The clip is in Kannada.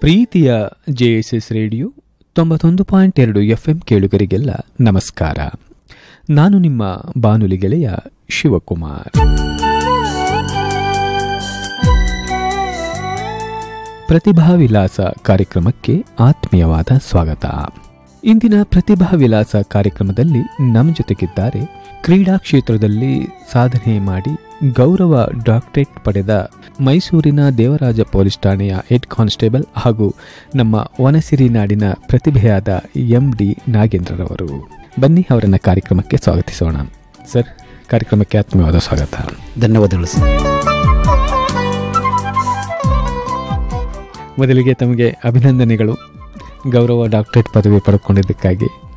ಪ್ರೀತಿಯ ಜೆಎಸ್ಎಸ್ ರೇಡಿಯೋ ತೊಂಬತ್ತೊಂದು ಪಾಯಿಂಟ್ ಎರಡು ಎಫ್ಎಂ ಕೇಳುಗರಿಗೆಲ್ಲ ನಮಸ್ಕಾರ ನಾನು ನಿಮ್ಮ ಬಾನುಲಿ ಗೆಳೆಯ ಶಿವಕುಮಾರ್ ಪ್ರತಿಭಾ ವಿಲಾಸ ಕಾರ್ಯಕ್ರಮಕ್ಕೆ ಆತ್ಮೀಯವಾದ ಸ್ವಾಗತ ಇಂದಿನ ಪ್ರತಿಭಾ ವಿಲಾಸ ಕಾರ್ಯಕ್ರಮದಲ್ಲಿ ನಮ್ಮ ಜೊತೆಗಿದ್ದಾರೆ ಕ್ರೀಡಾ ಕ್ಷೇತ್ರದಲ್ಲಿ ಸಾಧನೆ ಮಾಡಿ ಗೌರವ ಡಾಕ್ಟರೇಟ್ ಪಡೆದ ಮೈಸೂರಿನ ದೇವರಾಜ ಪೊಲೀಸ್ ಠಾಣೆಯ ಹೆಡ್ ಕಾನ್ಸ್ಟೇಬಲ್ ಹಾಗೂ ನಮ್ಮ ವನಸಿರಿ ನಾಡಿನ ಪ್ರತಿಭೆಯಾದ ಎಂ ಡಿ ನಾಗೇಂದ್ರರವರು ಬನ್ನಿ ಅವರನ್ನ ಕಾರ್ಯಕ್ರಮಕ್ಕೆ ಸ್ವಾಗತಿಸೋಣ ಸರ್ ಕಾರ್ಯಕ್ರಮಕ್ಕೆ ಆತ್ಮೀಯವಾದ ಸ್ವಾಗತ ಧನ್ಯವಾದಗಳು ಸರ್ ಮೊದಲಿಗೆ ತಮಗೆ ಅಭಿನಂದನೆಗಳು ಗೌರವ ಡಾಕ್ಟರೇಟ್ ಪದವಿ ಪಡ್ಕೊಂಡಿದ್ದಕ್ಕಾಗಿ